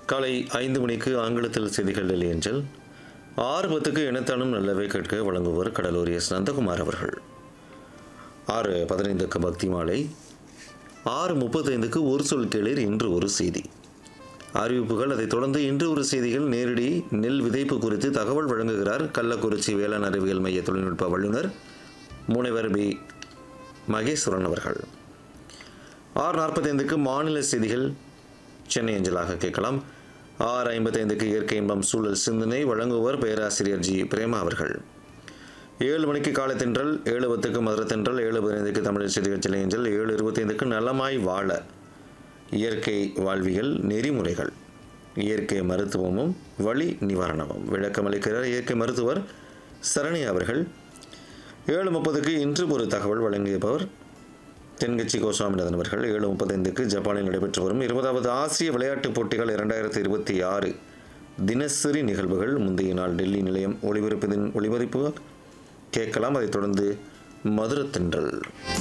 காலை ஐந்து மணிக்கு ஆங்கிலத்தில் செய்திகள் டெல்லி அஞ்சல் ஆறு பத்துக்கு இனத்தானும் நல்லவை கேட்க வழங்குவர் கடலூர் எஸ் நந்தகுமார் அவர்கள் ஆறு பதினைந்துக்கு பக்தி மாலை ஆறு முப்பத்தைந்துக்கு ஒரு சொல் கேளீர் இன்று ஒரு செய்தி அறிவிப்புகள் அதைத் தொடர்ந்து இன்று ஒரு செய்திகள் நேரடி நெல் விதைப்பு குறித்து தகவல் வழங்குகிறார் கள்ளக்குறிச்சி வேளாண் அறிவியல் மைய தொழில்நுட்ப வல்லுநர் முனைவர் பி மகேஸ்வரன் அவர்கள் ஆறு நாற்பத்தைந்துக்கு மாநில செய்திகள் சென்னை அஞ்சலாக கேட்கலாம் ஆறு ஐம்பத்தைந்துக்கு இயற்கை இன்பம் சூழல் சிந்தனை வழங்குவர் பேராசிரியர் ஜி பிரேமா அவர்கள் ஏழு மணிக்கு காலை தென்றல் ஏழு பத்துக்கு மதுரை தென்றல் ஏழு பதினைந்துக்கு தமிழ் செய்திகள் சென்னை அஞ்சல் ஏழு இருபத்தைந்துக்கு நலமாய் வாழ இயற்கை வாழ்வியல் நெறிமுறைகள் இயற்கை மருத்துவமும் வலி நிவாரணமும் விளக்கமளிக்கிறார் இயற்கை மருத்துவர் சரணி அவர்கள் ஏழு முப்பதுக்கு இன்று ஒரு தகவல் வழங்கியவர் தென்கட்சி கோஸ்வாமிநாதன் அவர்கள் ஏழு முப்பத்தைந்துக்கு ஜப்பானில் நடைபெற்று வரும் இருபதாவது ஆசிய விளையாட்டுப் போட்டிகள் இரண்டாயிரத்தி இருபத்தி ஆறு தினசரி நிகழ்வுகள் முந்தைய நாள் டெல்லி நிலையம் ஒளிபரப்பதின் ஒளிபரப்பு கேட்கலாம் அதைத் தொடர்ந்து மதுரை தென்றல்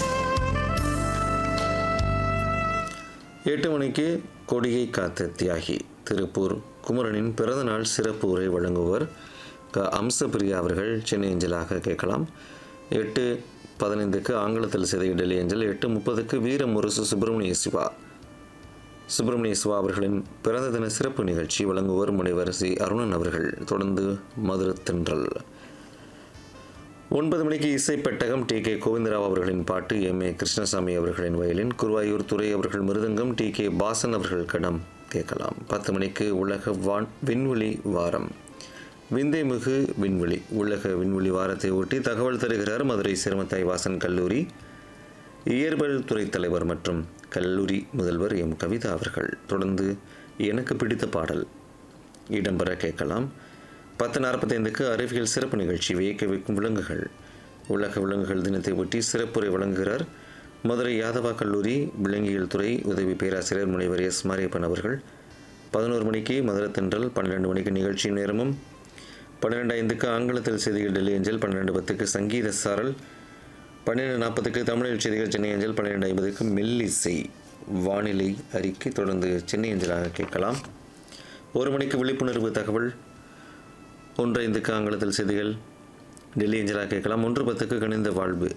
எட்டு மணிக்கு கொடியை காத்த தியாகி திருப்பூர் குமரனின் பிறந்தநாள் சிறப்பு உரை வழங்குவர் க அம்சப்பிரியா அவர்கள் சென்னை அஞ்சலாக கேட்கலாம் எட்டு பதினைந்துக்கு ஆங்கிலத்தில் செய்த டெல்லி அஞ்சல் எட்டு முப்பதுக்கு வீர முரசு சுப்பிரமணிய சிவா சுப்பிரமணிய சிவா அவர்களின் பிறந்த தின சிறப்பு நிகழ்ச்சி வழங்குவர் முனைவர் சி அருணன் அவர்கள் தொடர்ந்து மதுரை தென்றல் ஒன்பது மணிக்கு இசை பெட்டகம் டி கே கோவிந்தராவ் அவர்களின் பாட்டு எம் ஏ கிருஷ்ணசாமி அவர்களின் வயலின் குருவாயூர் துறை அவர்கள் மிருதங்கம் டி கே பாசன் அவர்கள் கடம் கேட்கலாம் பத்து மணிக்கு உலக வான் விண்வெளி வாரம் விந்தைமிகு விண்வெளி உலக விண்வெளி வாரத்தை ஒட்டி தகவல் தருகிறார் மதுரை சிரமத்தாய் வாசன் கல்லூரி இயற்பியல் துறை தலைவர் மற்றும் கல்லூரி முதல்வர் எம் கவிதா அவர்கள் தொடர்ந்து எனக்கு பிடித்த பாடல் இடம்பெற கேட்கலாம் பத்து நாற்பத்தைந்துக்கு அறிவியல் சிறப்பு நிகழ்ச்சி வியக்க வைக்கும் விலங்குகள் உலக விலங்குகள் தினத்தை ஒட்டி சிறப்புரை வழங்குகிறார் மதுரை யாதவா கல்லூரி விலங்கியல் துறை உதவி பேராசிரியர் முனைவர் எஸ் மாரியப்பன் அவர்கள் பதினோரு மணிக்கு மதுரை தென்றல் பன்னிரெண்டு மணிக்கு நிகழ்ச்சி நேரமும் பன்னிரெண்டு ஐந்துக்கு ஆங்கிலத்தில் செய்திகள் டெல்லி அஞ்சல் பன்னிரெண்டு பத்துக்கு சங்கீத சாரல் பன்னிரெண்டு நாற்பதுக்கு தமிழில் செய்திகள் சென்னை அஞ்சல் பன்னிரெண்டு ஐம்பதுக்கு மெல்லிசை வானிலை அறிக்கை தொடர்ந்து சென்னை அஞ்சலாக கேட்கலாம் ஒரு மணிக்கு விழிப்புணர்வு தகவல் ஒன்று ஐந்துக்கு ஆங்கிலத்தில் செய்திகள் டெல்லி அஞ்சலாக கேட்கலாம் ஒன்று பத்துக்கு கணிந்த வாழ்வு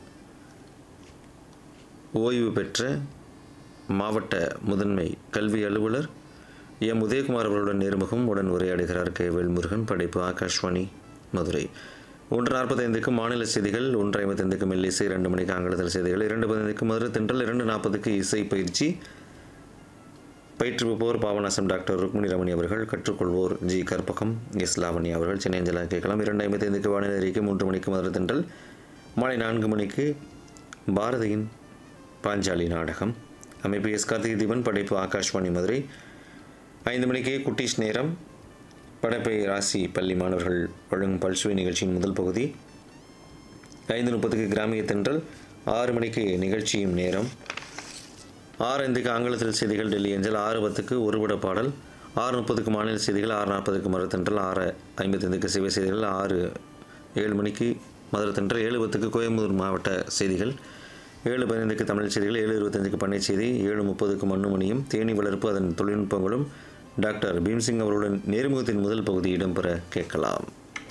ஓய்வு பெற்ற மாவட்ட முதன்மை கல்வி அலுவலர் எம் உதயகுமார் அவர்களுடன் நேர்முகம் உடன் உரையாடுகிறார் கே வேல்முருகன் படைப்பு ஆகாஷ்வாணி மதுரை ஒன்று நாற்பத்தைந்துக்கு மாநில செய்திகள் ஒன்று ஐம்பத்தைந்துக்கு மெல்லிசை இரண்டு மணிக்கு ஆங்கிலத்தில் செய்திகள் இரண்டு பதினைந்துக்கு மதுரை தென்றல் இரண்டு நாற்பதுக்கு இசை பயிற்சி பயிற்றுவிப்போர் பாபநாசம் டாக்டர் ருக்மிணி ரமணி அவர்கள் கற்றுக்கொள்வோர் ஜி கற்பகம் எஸ் லாவணி அவர்கள் சென்னை அஞ்சலாக கேட்கலாம் இரண்டு ஐம்பத்தைந்துக்கு வானிலை அறிக்கை மூன்று மணிக்கு மதுரை தென்றல் மாலை நான்கு மணிக்கு பாரதியின் பாஞ்சாலி நாடகம் அமைப்பு எஸ் கார்த்திகை தீபன் படைப்பு ஆகாஷ்வாணி மதுரை ஐந்து மணிக்கு குட்டீஸ் நேரம் படைப்பை ராசி பள்ளி மாணவர்கள் வழங்கும் பல்சுவை நிகழ்ச்சியின் முதல் பகுதி ஐந்து முப்பதுக்கு கிராமிய தென்றல் ஆறு மணிக்கு நிகழ்ச்சியும் நேரம் ஆறு ஐந்துக்கு ஆங்கிலத்தில் செய்திகள் டெல்லி அஞ்சல் ஆறு பத்துக்கு ஒருபட பாடல் ஆறு முப்பதுக்கு மாநில செய்திகள் ஆறு நாற்பதுக்கு மதுரை தென்றல் ஆறு ஐம்பத்தைந்துக்கு சிவ செய்திகள் ஆறு ஏழு மணிக்கு மதுரை தென்றல் ஏழு பத்துக்கு கோயம்புத்தூர் மாவட்ட செய்திகள் ஏழு பதினைந்துக்கு தமிழ் செய்திகள் ஏழு இருபத்தஞ்சுக்கு பண்ணை செய்தி ஏழு முப்பதுக்கு மண்ணுமணியும் தேனி வளர்ப்பு அதன் தொழில்நுட்பங்களும் டாக்டர் பீம்சிங் அவர்களுடன் நேர்முகத்தின் முதல் பகுதி இடம்பெற கேட்கலாம்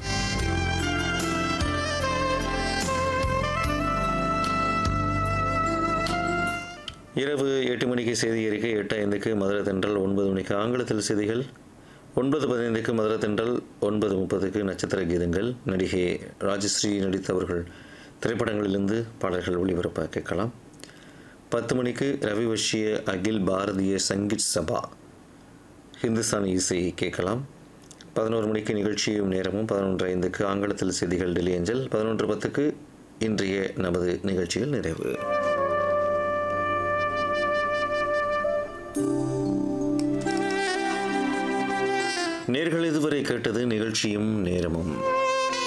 இரவு எட்டு மணிக்கு செய்தி அறிக்கை எட்டு ஐந்துக்கு மதுரை தென்றல் ஒன்பது மணிக்கு ஆங்கிலத்தில் செய்திகள் ஒன்பது பதினைந்துக்கு மதுரை தென்றல் ஒன்பது முப்பதுக்கு நட்சத்திர கீதங்கள் நடிகை ராஜஸ்ரீ நடித்தவர்கள் திரைப்படங்களிலிருந்து பாடல்கள் ஒளிபரப்ப கேட்கலாம் பத்து மணிக்கு ரவி வஷிய அகில் பாரதிய சங்கீத் சபா ஹிந்துஸ்தானி இசை கேட்கலாம் பதினோரு மணிக்கு நிகழ்ச்சியும் நேரமும் பதினொன்று ஐந்துக்கு ஆங்கிலத்தில் செய்திகள் டெல்லி அஞ்சல் பதினொன்று பத்துக்கு இன்றைய நமது நிகழ்ச்சிகள் நிறைவு நேர்கள் இதுவரை கேட்டது நிகழ்ச்சியும் நேரமும்